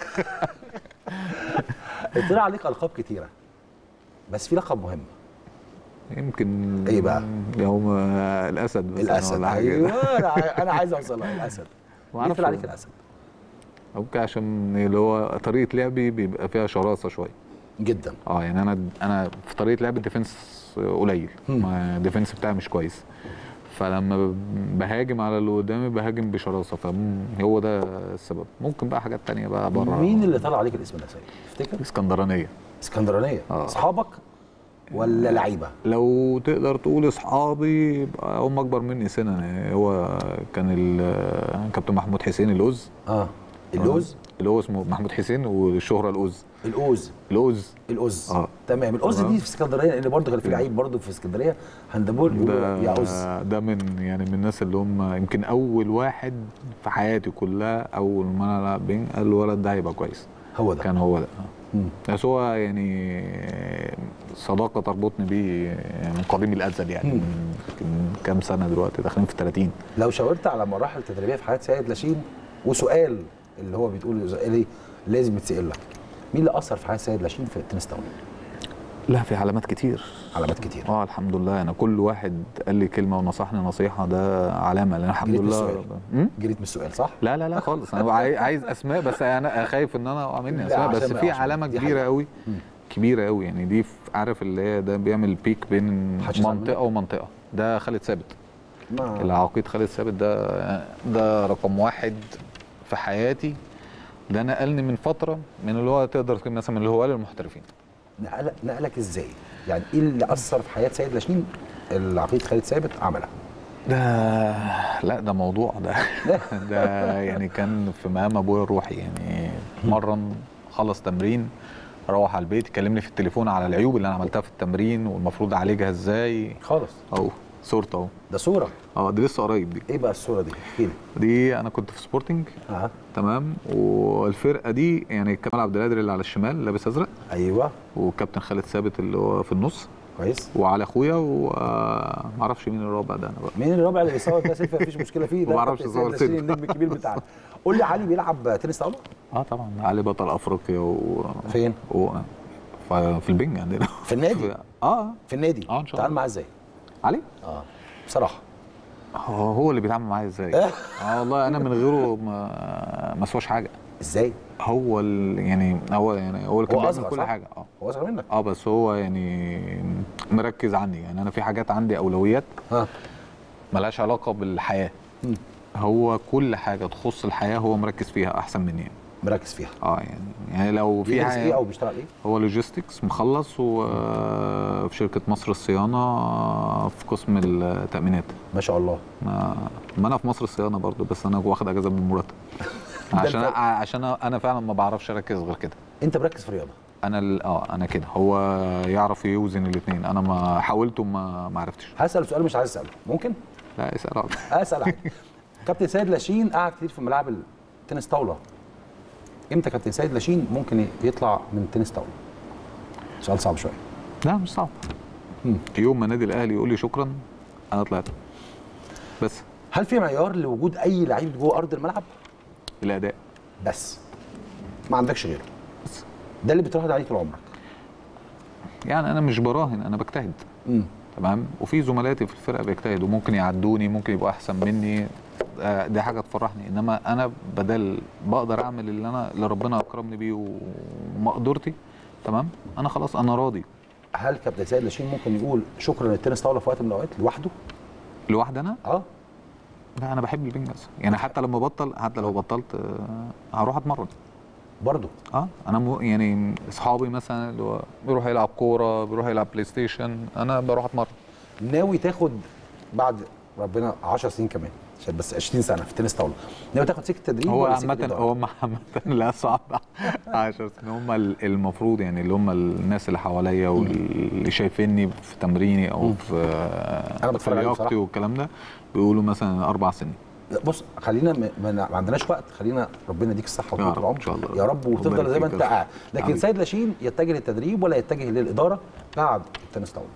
طلع عليك القاب كتيره بس في لقب مهم يمكن إيه بقى؟ يوم الاسد مثلا الاسد ولا حاجه كده. ايوه انا عاي- انا عايز اوصلها الاسد ليه معرفش طلع عليك الاسد ممكن عشان اللي هو طريقه لعبي بيبقى فيها شراسه شويه جدا اه يعني انا انا في طريقه لعب الديفنس قليل مم. ما الديفنس بتاعي مش كويس فلما بهاجم على اللي قدامي بهاجم بشراسه فهو ده السبب ممكن بقى حاجات تانية بقى بره مين اللي طلع عليك الاسم ده سيد؟ تفتكر؟ اسكندرانيه اسكندرانيه آه. اصحابك ولا لعيبه؟ لو تقدر تقول اصحابي يبقى هم اكبر مني سنا يعني هو كان ال- كابتن محمود حسين الاوز اه اللوز اللي هو اسمه محمود حسين والشهره الاوز الاوز الاوز الاوز آه. تمام الاوز تمام. دي في اسكندريه لان برضه كان في لعيب برضه في اسكندريه هندبول بيقولوا يا اوز ده ده من يعني من الناس اللي هم يمكن اول واحد في حياتي كلها اول ما انا العب بينج قال الولد ده هيبقى كويس هو ده كان هو ده مم. بس هو يعني صداقه تربطني بيه من قديم الازل يعني مم. من يمكن كام سنه دلوقتي داخلين في 30 لو شاورت على مراحل تدريبيه في حياه سيد لاشين وسؤال اللي هو بيتقول ايه لازم يتسال لك مين اللي اثر في حياه سيد لاشين في التنس تاون؟ لا في علامات كتير علامات كتير اه الحمد لله انا كل واحد قال لي كلمه ونصحني نصيحه ده علامه لان الحمد جريت من لله السؤال. م? جريت من السؤال صح؟ لا لا لا خالص انا عاي- عايز اسماء بس انا خايف ان انا اقع مني لا، اسماء بس عشان- في عشان علامه دي كبيره حقيقة. قوي مم. كبيره قوي يعني دي في عارف اللي هي ده بيعمل بيك بين محدش يزعل منطقه ومنطقه ده خالد ثابت ما العقيد خالد ثابت ده ده رقم واحد في حياتي ده نقلني من فتره من اللي هو تقدر تقول مثلا من الهواه للمحترفين نقلك نقلك ازاي؟ يعني ايه اللي اثر في حياه سيد لاشين العقيد خالد ثابت عملها؟ ده لا ده موضوع ده ده يعني كان في مقام ابويا الروحي يعني مرن خلص تمرين روح على البيت يكلمني في التليفون على العيوب اللي انا عملتها في التمرين والمفروض اعالجها ازاي خالص اهو صورته اهو ده صوره اه دي لسه قريب دي ايه بقى الصوره دي؟ احكي لي دي انا كنت في سبورتنج اه تمام والفرقه دي يعني كمال عبد القادر اللي على الشمال لابس ازرق ايوه وكابتن خالد ثابت اللي هو في النص كويس وعلى اخويا ومعرفش مين الرابع ده انا بقى مين الرابع اللي بيصور ده سيلفي مفيش مشكله فيه ده ما بعرفش كابتن أصور سيد سيلفي. لاشين النجم الكبير بتاعنا قول لي علي بيلعب تنس طاوله اه طبعا علي بطل افريقيا و فين؟ و... ف- في البنج عندنا في النادي؟ اه في النادي آه، إن شاء تعال الله. معاه ازاي؟ علي اه بصراحه هو هو اللي بيتعامل معايا ازاي اه والله انا من غيره ما ما اسواش حاجه ازاي؟ هو ال... يعني هو يعني هو اللي كان هو بيعمل أصغر، كل صح؟ حاجه اه هو اصغر منك اه بس هو يعني مركز عني يعني انا في حاجات عندي اولويات ها ملهاش علاقه بالحياه مم. هو كل حاجه تخص الحياه هو مركز فيها احسن مني يعني. مركز فيها اه يعني يعني لو في بيدرس ايه او حاجه بيشتغل ايه؟ هو لوجيستكس مخلص وفي شركه مصر الصيانه في قسم التامينات ما شاء الله ما, ما انا في مصر الصيانه برضو بس انا واخد اجازه من المرتب عشان الفرق. عشان انا فعلا ما بعرفش اركز غير كده انت مركز في الرياضه انا ال- اه انا كده هو يعرف يوزن الاثنين انا ما حاولت وما ما عرفتش هسال سؤال مش عايز اساله ممكن؟ لا اسال عادي. اسال عادي. كابتن سيد لاشين قعد كتير في ملاعب التنس طاوله امتى كابتن سيد لاشين ممكن يطلع من تنس طاوله؟ سؤال صعب شويه لا مش صعب مم. يوم ما النادي الاهلي يقول لي شكرا انا طلعت بس هل في معيار لوجود اي لعيب جوه ارض الملعب؟ الاداء بس ما عندكش غيره بس ده اللي بتراهن عليه طول عمرك يعني انا مش براهن انا بجتهد امم تمام وفي زملاتي في الفرقه بيجتهدوا ممكن يعدوني ممكن يبقوا احسن مني آه، دي حاجه تفرحني انما انا بدل بقدر اعمل اللي انا اللي ربنا اكرمني بيه ومقدرتي تمام انا خلاص انا راضي هل كابتن سيد لاشين ممكن يقول شكرا للتنس طاوله في وقت من الاوقات لوحده؟ لوحدي انا اه لا انا بحب البنج أصلاً. يعني حتى لما بطل حتى لو بطلت آه، هروح اتمرن برضه اه انا مو يعني اصحابي مثلا اللي هو بيروح يلعب كوره بيروح يلعب بلاي ستيشن انا بروح اتمرن ناوي تاخد بعد ربنا 10 سنين كمان عشان بس 20 سنه في تنس طاوله ناوي تاخد سكه تدريب هو ولا سكة عامة إدارة؟ هو عامة لا صعب 10 سنين هم ال- المفروض يعني اللي هم الناس اللي حواليا واللي شايفيني في تمريني او في أنا في بتفرج عليه لياقتي بصراحة. والكلام ده بيقولوا مثلا اربع سنين لا بص خلينا ما, ما ما عندناش وقت خلينا ربنا يديك الصحه يا وطول رب، العمر إن شاء الله. يا رب وتفضل ربنا زي ما يديك انت قاعد لكن حبيبي. سيد لاشين يتجه للتدريب ولا يتجه للاداره بعد التنس طاوله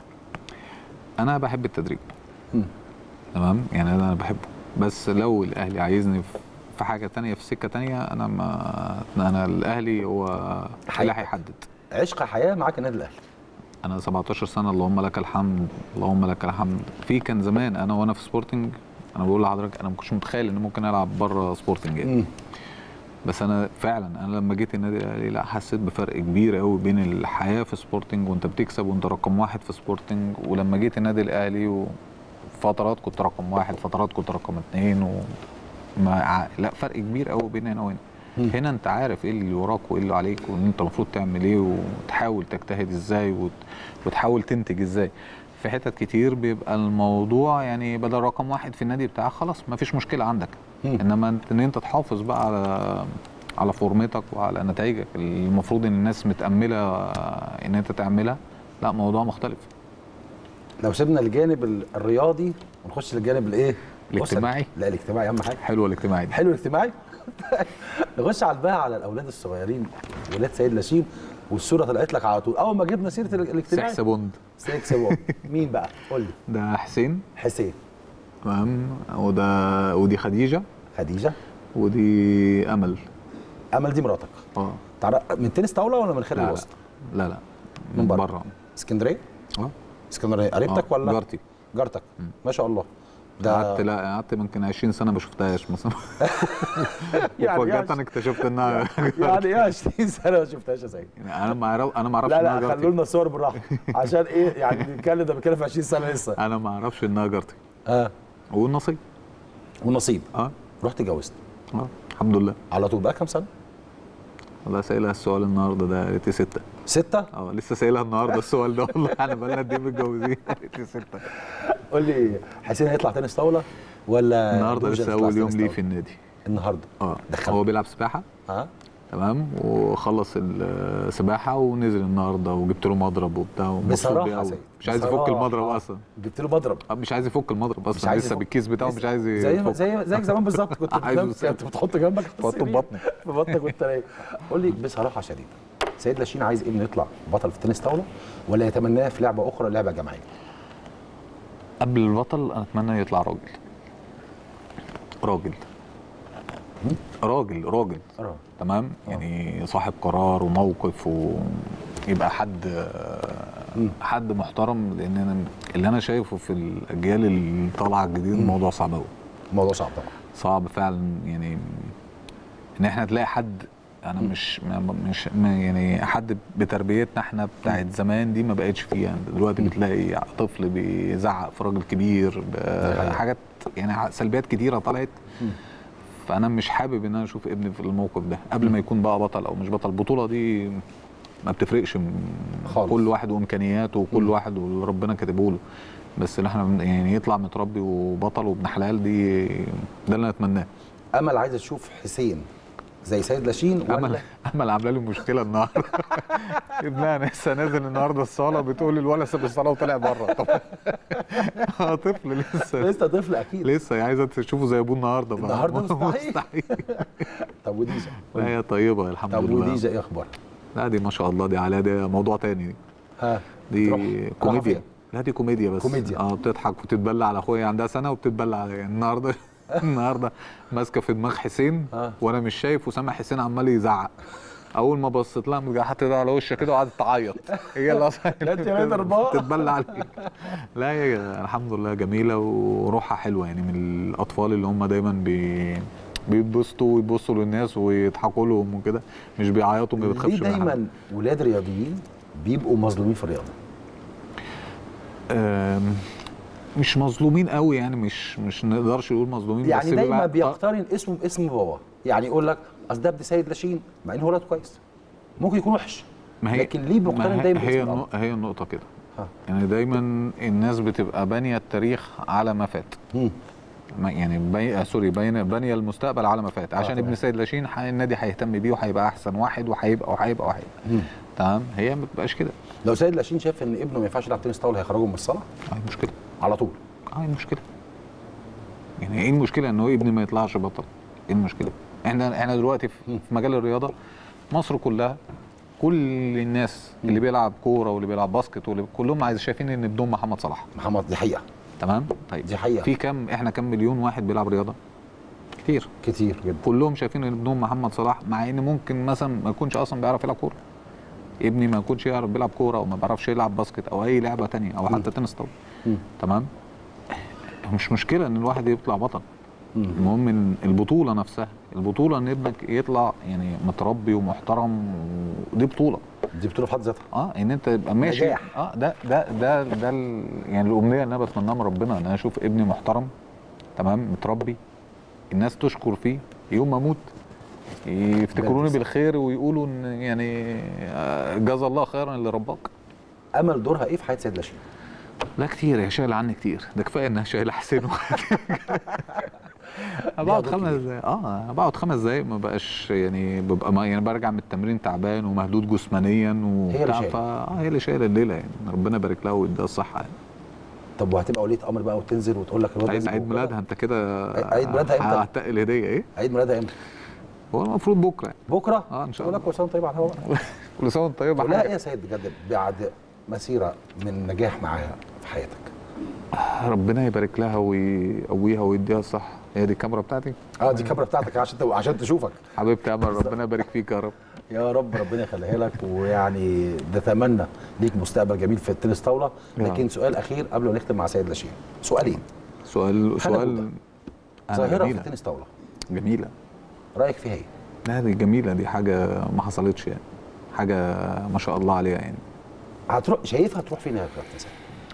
انا بحب التدريب مم. تمام يعني انا بحبه بس لو الاهلي عايزني في- في حاجه تانية في سكه تانية انا ما انا الاهلي هو اللي هيحدد عشق حياه معاك النادي الاهلي انا 17 سنه اللهم لك الحمد اللهم لك الحمد في كان زمان انا وانا في سبورتنج انا بقول لحضرتك انا ما كنتش متخيل ان ممكن العب بره سبورتنج يعني مم. بس انا فعلا انا لما جيت النادي الاهلي لا حسيت بفرق كبير قوي بين الحياه في سبورتنج وانت بتكسب وانت رقم واحد في سبورتنج ولما جيت النادي الاهلي وفترات كنت رقم واحد فترات كنت رقم اتنين و ما ع- لا فرق كبير قوي بين هنا وهنا مم. هنا انت عارف ايه اللي وراك وايه اللي عليك وان انت المفروض تعمل ايه وتحاول تجتهد ازاي وت- وتحاول تنتج ازاي في حتت كتير بيبقى الموضوع يعني بدل رقم واحد في النادي بتاعك خلاص ما فيش مشكله عندك مم. انما انت ان انت تحافظ بقى على على فورمتك وعلى نتائجك اللي المفروض ان الناس متامله ان انت تعملها لا موضوع مختلف لو سيبنا الجانب ال- الرياضي ونخش للجانب الايه الاجتماعي؟ لا الاجتماعي اهم حاجه حلوه الاجتماعي دي حلو الاجتماعي نخش على بقى على الاولاد الصغيرين ولاد سيد لاشين والصوره طلعت لك على طول اول ما جبنا سيره ال- الاجتماعي سحس بوند سيد سيبون مين بقى قول لي ده حسين حسين تمام وده ودي خديجه خديجه ودي امل امل دي مراتك اه تعرف من تنس طاوله ولا من خارج لا لا الوسط لا لا من من بره. بره اسكندريه اه اسكندريه قريبتك آه، ولا جارتي جارتك ما شاء الله ده قعدت لا قعدت يمكن 20 سنه ما شفتهاش مثلا يعني وفجاه يعني- انا اكتشفت انها يعني ايه 20 سنه ما شفتهاش يا سيد يعني انا ما اعرف انا ما اعرفش لا انها لا جارتي خلوا لنا صور بالراحه عشان ايه يعني بنتكلم ده بنتكلم في 20 سنه لسه انا ما اعرفش انها جارتي اه والنصيب ونصيب اه رحت اتجوزت اه الحمد لله على طول بقى كام سنه؟ والله سائلها السؤال النهارده ده قالت لي سته سته اه لسه سائلها النهارده السؤال ده والله احنا بقالنا قد ايه متجوزين قالت لي سته قول لي حسين هيطلع تنس طاوله ولا النهارده دوجة لسه هتطلع اول يوم تنس ليه طاولة؟ في النادي النهارده اه دخل. هو بيلعب سباحه ها تمام وخلص السباحه ونزل النهارده وجبت له مضرب وبتاع ومبسوط بصراحة بيه يا أوي. سيد، مش عايز يفك بصراحة. المضرب اصلا جبت له مضرب آه، مش عايز يفك المضرب مش اصلا عايز لسه يفك. بالكيس بتاعه مش عايز زي يفك زي زيك زمان بالظبط كنت عايزه بتنام- يسيب. كنت بتحط جنبك في تحطه في السرير. بطنك. في بطنك وانت نايم قول لي بصراحه شديده سيد لاشين عايز ابنه يطلع بطل في تنس طاوله ولا يتمناه في لعبه اخرى لعبه جماعيه قبل البطل انا اتمنى يطلع راجل راجل راجل راجل اه تمام يعني صاحب قرار وموقف ويبقى حد حد محترم لان انا اللي انا شايفه في الاجيال اللي طالعه الجديد الموضوع صعب قوي الموضوع صعب طبعا صعب فعلا يعني ان احنا تلاقي حد انا مش ما مش ما يعني حد بتربيتنا احنا بتاعت زمان دي ما بقتش فيها دلوقتي بتلاقي طفل بيزعق في راجل كبير حقيقة. حاجات يعني سلبيات كتيره طلعت فانا مش حابب ان انا اشوف ابني في الموقف ده قبل ما يكون بقى بطل او مش بطل البطوله دي ما بتفرقش م- خالص. كل واحد وامكانياته وكل واحد واللي ربنا كاتبه له بس اللي احنا بن- يعني يطلع متربي وبطل وابن حلال دي ده اللي انا اتمناه امل عايزه تشوف حسين زي سيد لاشين امل ولا امل عامله لي مشكله النهارده ابنها لسه نازل النهارده الصاله بتقول الولد ساب الصاله وطلع بره طب آه، طفل لسه لسه طفل اكيد لسه عايزه تشوفه زي ابوه النهارده بقى. النهاردة مستحيل. مستحيل طب وديجا لا هي طيبه الحمد طب لله وديجا ايه اخبارها؟ لا دي ما شاء الله دي عليها دي موضوع تاني دي ها دي تروح- تروح كوميديا فين؟ لا دي كوميديا بس كوميديا. اه بتضحك وتتبلى على اخويا عندها سنه وبتتبلى عليا يعني النهارده النهارده ماسكه في دماغ حسين آه. وانا مش شايف وسامع حسين عمال يزعق اول ما بصيت لها مجا حاطط ايدها على وشها كده وقعدت تعيط هي اللي اصلا لا انت لا ضربها. تتبلى عليك لا هي الحمد لله جميله وروحها حلوه يعني من الاطفال اللي هم دايما بي بيتبسطوا ويبصوا للناس ويضحكوا لهم وكده مش بيعيطوا ما ليه بتخافش من حد. دايما ولاد رياضيين بيبقوا مظلومين في الرياضه؟ آم، مش مظلومين قوي يعني مش مش نقدرش نقول مظلومين يعني بس دايما بيبقى- بيقترن اسمه باسم باباه يعني يقول لك اصل ده ابن سيد لاشين مع انه ولد كويس ممكن يكون وحش ما هي لكن ليه ما بيقترن هي- دايما هي باسم النق- الأب؟ هي النقطه كده ها. يعني دايما الناس بتبقى بانيه التاريخ على ما فات مم. ما- يعني بي... آه، سوري بانيه بانيه المستقبل على ما فات عشان تمام. ابن سيد لاشين ح- النادي هيهتم بيه وهيبقى احسن واحد وهيبقى وهيبقى وهيبقى مم. تمام هي ما بتبقاش كده لو سيد لاشين شاف ان ابنه ما ينفعش يلعب تنس طاوله هيخرجه من الصاله اه مشكله على طول اه المشكله يعني ايه المشكله ان هو ابني ما يطلعش بطل ايه المشكله احنا احنا دلوقتي في في مجال الرياضه مصر كلها كل الناس اللي بيلعب كوره واللي بيلعب باسكت واللي كلهم عايز شايفين ان ابنهم محمد صلاح محمد دي حقيقه تمام طيب دي حقيقة. في كام احنا كام مليون واحد بيلعب رياضه كتير كتير جدا كلهم شايفين ان ابنهم محمد صلاح مع ان ممكن مثلا ما يكونش اصلا بيعرف يلعب كوره ابني ما يكونش يعرف بيلعب كوره او ما بيعرفش يلعب باسكت او اي لعبه تانية او حتى تنس طاوله مم. تمام مش مشكله ان الواحد يطلع بطل مم. المهم ان البطوله نفسها البطوله ان ابنك يطلع يعني متربي ومحترم ودي بطوله دي بطوله في حد ذاتها اه ان انت تبقى ماشي نجاح. اه ده ده ده ده ال- يعني الامنيه اللي انا بتمناها من ربنا ان انا اشوف ابني محترم تمام متربي الناس تشكر فيه يوم ما اموت يفتكروني بجد. بالخير ويقولوا ان يعني آه، جزا الله خيرا اللي رباك امل دورها ايه في حياه سيد لاشين؟ لا كتير هي شايله عني كتير ده كفايه انها شايله حسين انا بقعد دور خمس دقايق اه انا بقعد خمس دقايق ما بقاش يعني ببقى ما يعني برجع من التمرين تعبان ومهدود جسمانيا اللي وبتاع شايلة. فا اه هي اللي شايله الليله يعني ربنا يبارك لها ويديها الصحه يعني طب وهتبقى وليه امر بقى وتنزل وتقول لك الواد عيد لازم عيد وكده؟ ميلادها انت كده عيد ميلادها امتى؟ هتقل هديه ايه عيد ميلادها امتى؟ هو المفروض بكره يعني. بكره؟ اه ان شاء اقول الله لك كل سنه وأنت طيب على الهواء كل سنه وانت طيب يا لا حاج. يا سيد بجد بعد مسيره من نجاح معاها في حياتك ربنا يبارك لها ويقويها ويديها الصحه هي دي الكاميرا بتاعتي اه دي الكاميرا بتاعتك عشان ت- عشان تشوفك حبيبتي امل ربنا يبارك فيك يا رب يا رب ربنا يخليها لك ويعني نتمنى ليك مستقبل جميل في التنس طاوله يا لكن رب. سؤال اخير قبل ما نختم مع سيد لاشين سؤالين سؤال حاجة سؤال بودة. أنا ظاهره في جميله التنس طاوله جميله رايك فيها ايه؟ لا دي جميله دي حاجه ما حصلتش يعني حاجه ما شاء الله عليها يعني هتروح شايفها تروح فين يا كابتن سامي؟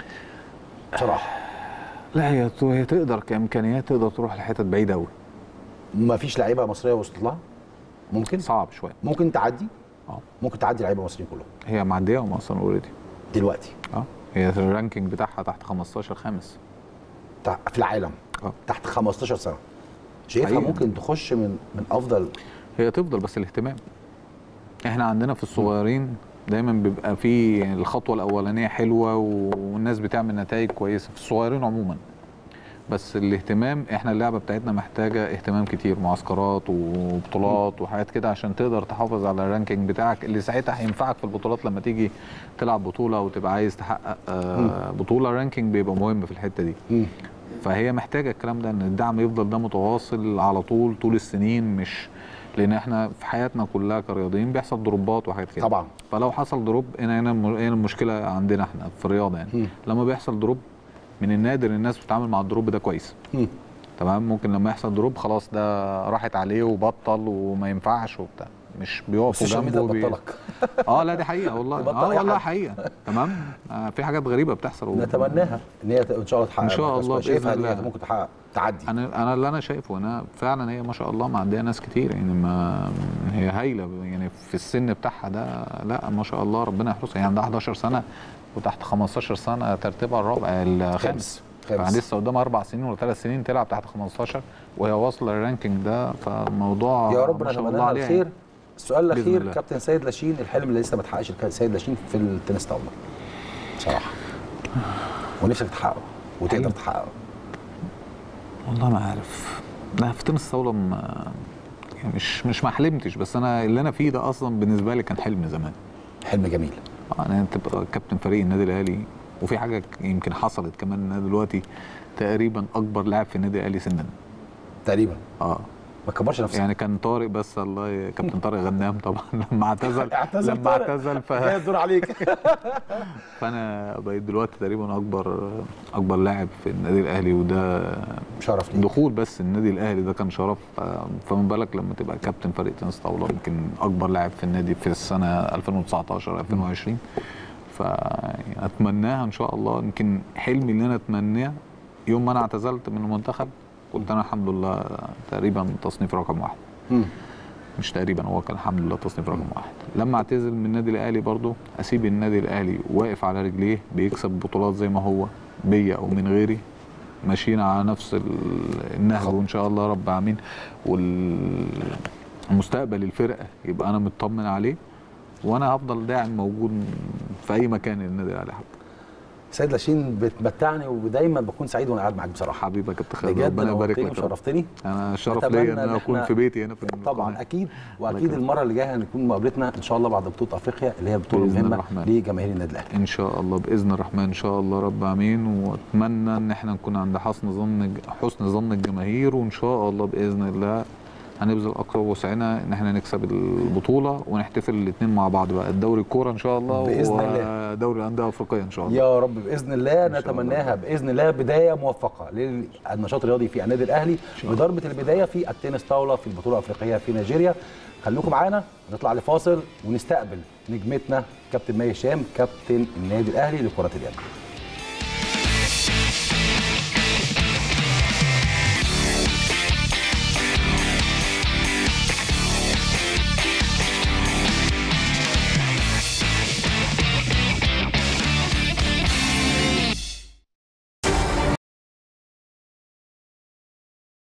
بصراحه لا هي هي تقدر كامكانيات تقدر تروح لحتت بعيده قوي ما فيش لعيبه مصريه وصلت لها ممكن صعب شويه ممكن تعدي اه ممكن تعدي لعيبه مصريين كلهم هي معديه اصلا اوريدي دلوقتي اه هي الرانكينج بتاعها تحت 15 خامس تع- في العالم اه تحت 15 سنه شايفها حقيقي. ممكن تخش من من افضل هي تفضل بس الاهتمام احنا عندنا في الصغيرين دايما بيبقى في الخطوه الاولانيه حلوه والناس بتعمل نتائج كويسه في الصغيرين عموما بس الاهتمام احنا اللعبه بتاعتنا محتاجه اهتمام كتير معسكرات وبطولات وحاجات كده عشان تقدر تحافظ على الرانكينج بتاعك اللي ساعتها هينفعك في البطولات لما تيجي تلعب بطوله وتبقى عايز تحقق آه، بطوله الرانكينج بيبقى مهم في الحته دي مم. فهي محتاجه الكلام ده ان الدعم يفضل ده متواصل على طول طول السنين مش لان احنا في حياتنا كلها كرياضيين بيحصل دروبات وحاجات كده طبعا فلو حصل دروب هنا هنا الم- هنا المشكله عندنا احنا في الرياضه يعني مم. لما بيحصل دروب من النادر الناس بتتعامل مع الدروب ده كويس مم. تمام ممكن لما يحصل دروب خلاص ده راحت عليه وبطل وما ينفعش وبتاع مش بيقفوا السوشيال جنبه ميديا بي... بتبطلك اه لا دي حقيقه والله تبطل اه أي والله حد. حقيقه تمام آه في حاجات غريبه بتحصل و- نتمناها ان هي ت- ان شاء الله تحقق إن شاء مركز الله كويس. شايفها بإذن ان هي الله. ممكن تحقق تعدي انا انا اللي انا شايفه انا فعلا هي ما شاء الله معديه ناس كتير يعني ما هي هايله يعني في السن بتاعها ده لا ما شاء الله ربنا يحرسها يعني عندها 11 سنه وتحت 15 سنه ترتيبها الرابع الخامس خامس يعني لسه قدامها اربع سنين ولا ثلاث سنين تلعب تحت 15 وهي واصله الرانكينج ده فالموضوع يا رب ما شاء الله نتمنى لها عليها الخير السؤال بإذن الاخير الله. كابتن سيد لاشين الحلم اللي لسه ما اتحققش الكابتن سيد لاشين في التنس طاوله بصراحه ونفسك تحققه وتقدر حلم. تحققه والله ما عارف لا في تنس الطاوله ما يعني مش مش ما حلمتش بس انا اللي انا فيه ده اصلا بالنسبه لي كان حلم زمان حلم جميل انا تبقى كابتن فريق النادي الاهلي وفي حاجه يمكن حصلت كمان ان انا دلوقتي تقريبا اكبر لاعب في النادي الاهلي سنا تقريبا اه ما تكبرش نفسك يعني كان طارق بس الله ي- كابتن طارق غنام طبعا لما اعتزل اعتزل لما طارق. اعتزل ف... جاي الدور عليك فانا بقيت دلوقتي تقريبا اكبر اكبر لاعب في النادي الاهلي وده شرف ليك دخول بس النادي الاهلي ده كان شرف آه، فما بالك لما تبقى كابتن فريق تنس طاوله يمكن اكبر لاعب في النادي في السنه 2019 2020 فاتمناها ان شاء الله يمكن حلمي اللي انا اتمناه يوم ما انا اعتزلت من المنتخب كنت انا الحمد لله تقريبا تصنيف رقم واحد مم. مش تقريبا هو كان الحمد لله تصنيف رقم واحد لما اعتزل من النادي الاهلي برضو اسيب النادي الاهلي واقف على رجليه بيكسب بطولات زي ما هو بيا او من غيري ماشيين على نفس ال- النهج وان شاء الله رب العالمين والمستقبل الفرقه يبقى انا مطمن عليه وانا هفضل داعم موجود في اي مكان النادي الاهلي حب سيد لاشين بتمتعني ودايما بكون سعيد وانا قاعد معاك بصراحه حبيبي يا كابتن خالد بجد ربنا يبارك نورتني لك يا رب. وشرفتني انا شرف نتمنى ليا ان إن انا اكون إحنا- في بيتي هنا في طبعا القناة. اكيد واكيد يكرمك. المره اللي جايه هنكون مقابلتنا ان شاء الله بعد بطوله افريقيا اللي هي بطوله بإذن مهمه الرحمن. لجماهير النادي الاهلي ان شاء الله باذن الرحمن ان شاء الله رب العالمين واتمنى ان احنا نكون عند حسن ظن حسن ظن الجماهير وان شاء الله باذن الله هنبذل اقصى وسعنا ان احنا نكسب البطوله ونحتفل الاثنين مع بعض بقى الدوري الكوره ان شاء الله بإذن الله. ودوري الانديه الافريقيه ان شاء الله يا رب باذن الله شاء الله. نتمناها باذن الله بدايه موفقه للنشاط الرياضي في النادي الاهلي بضربه البدايه في التنس طاوله في البطوله الافريقيه في نيجيريا خليكم معانا نطلع لفاصل ونستقبل نجمتنا كابتن مي هشام كابتن النادي الاهلي لكره اليد